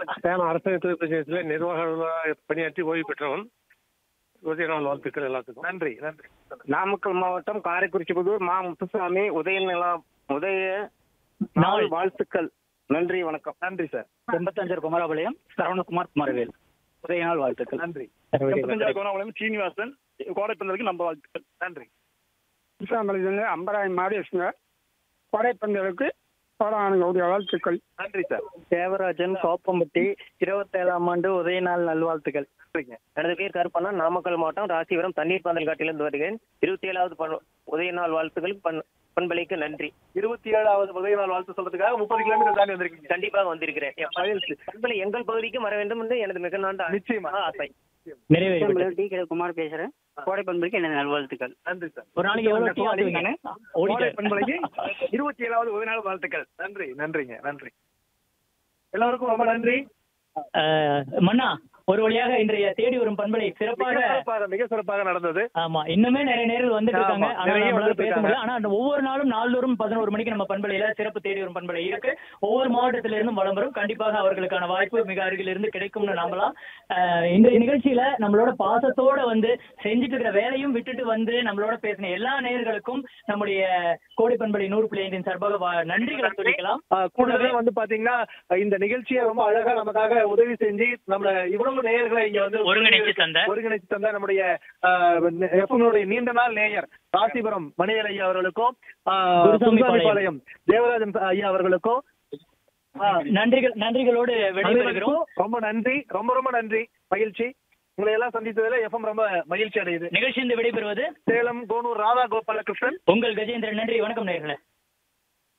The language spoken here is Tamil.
சேலம் அரசு தொழிற்பயிற்சியில் நிர்வாக பணியாற்றி ஓய்வு பெற்றவன் உதய நாள் வாழ்த்துக்கள் எல்லாத்துக்கும் நன்றி நன்றி நாமக்கல் மாவட்டம் காரைக்குறிச்சி புதூர் மா முத்துசாமி உதய நிலா உதய நாள் நாள் வாழ்த்துக்கள் நன்றி வணக்கம் நன்றி சார் எண்பத்தஞ்சர் குமரபாளையம் சரவணகுமார் குமரவேல் உதய நாள் வாழ்த்துக்கள் நன்றி எண்பத்தஞ்சாவது கோணாவளம் சீனிவாசன் கோடைப்பந்தலுக்கு நம்ம வாழ்த்துக்கள் நன்றி கிருஷ்ணாமலையிலிருந்து அம்பராயம் மாரியசுங்க கொடைப்பந்தலுக்கு கோடானுடைய வாழ்த்துக்கள் நன்றி சார் தேவராஜன் சோப்பம்பட்டி இருபத்தேழாம் ஆண்டு உதய நாள் நல்வாழ்த்துக்கள் நன்றிங்க எனது பேர் கருப்பண்ணன் நாமக்கல் மாவட்டம் ராசிபுரம் தண்ணீர் பந்தல் காட்டிலிருந்து வருகிறேன் இருபத்தி ஏழாவது உதய நாள் வாழ்த்துக்கள் பண் பண்பலைக்கு நன்றி இருபத்தி ஏழாவது உதய நாள் வாழ்த்து சொல்றதுக்காக முப்பது கிலோமீட்டர் தாண்டி வந்திருக்கீங்க கண்டிப்பாக வந்திருக்கிறேன் என் ப- பண்பலை எங்கள் பகுதிக்கும் வர வேண்டும் என்று எனது மிக நாண்ட நிச்சயமா. ஆசை நிறைவேறி டி கே குமார் பேசுறேன் கோடைப்பந்தலுக்கு எனது நல்வாழ்த்துக்கள் நன்றி சார் ஒரு நாளைக்கு எவ்வளவு டீ ஆட்டுவீங்க கோடை பண்பலைக்கு இருபத்தி ஏழாவது உதய நாள் வாழ்த்துக்கள் நன்றி நன்றிங்க நன்றி எல்லாருக்கும் ரொம்ப நன்றி அஹ், மன்னா ஒரு வழியாக இன்றைய தேடி வரும் பண்பலை மிக சிறப்பாக சிறப்பாக மிக சிறப்பாக நடந்தது ஆமா இன்னுமே நிறைய நேரில் வந்துட்டு இருக்காங்க ஆமா, ஆனா நிறைய நம்மளால வந்துட்டு பேச இருக்காங்க. முடியல ஆனா அந்த ஒவ்வொரு நாளும் நாள்தோறும் பதினோரு மணிக்கு நம்ம பண்பலையில சிறப்பு தேடி வரும் பண்பலை இருக்கு ஒவ்வொரு மாவட்டத்தில இருந்தும் வளம் வரும் கண்டிப்பாக அவர்களுக்கான வாய்ப்பு மிக அருகில் இருந்து கிடைக்கும்னு நம்பலாம் அஹ், இன்றைய நிகழ்ச்சியில நம்மளோட பாசத்தோட வந்து செஞ்சுட்டு இருக்கிற வேலையும் விட்டுட்டு வந்து நம்மளோட பேசின எல்லா நேயர்களுக்கும் நம்முடைய கோடி பண்பலை நூறு புள்ளி ஐந்தின் சார்பாக வா- நன்றிகளை சொல்லிக்கலாம் ஆஹ் கூடவே வந்து பாத்தீங்கன்னா இந்த நிகழ்ச்சியை ரொம்ப அழகா நமக்காக உதவி செஞ்சு நம்மள இவ்வளவு நேயர்களை இங்க வந்து ஒருங்கிணைச்சு தந்த ஒருங்கிணைச்சு தந்த நம்முடைய எஃப்எம்னுடைய நீண்ட நாள் நேயர் ராசிபுரம் மணியல் ஐயா அவர்களுக்கும் ஆஹ், குருசாமி குருசாமிபாளையம் தேவராஜன் ஐயா அவர்களுக்கும் ஆஹ், நன்றிகள் நன்றிகளோடு விடைபெறுகிறோம் அனைவருக்கும் ரொம்ப நன்றி ரொம்ப ரொம்ப நன்றி மகிழ்ச்சி உங்களை எல்லாம் சந்தித்ததுல எஃப்எம் ரொம்ப மகிழ்ச்சி அடையுது நிகழ்ச்சியிலிருந்து விடைபெறுவது சேலம் கோனூர் ராதா கோபாலகிருஷ்ணன் உங்கள் கஜேந்திரன் நன்றி வணக்கம் நேயர்களே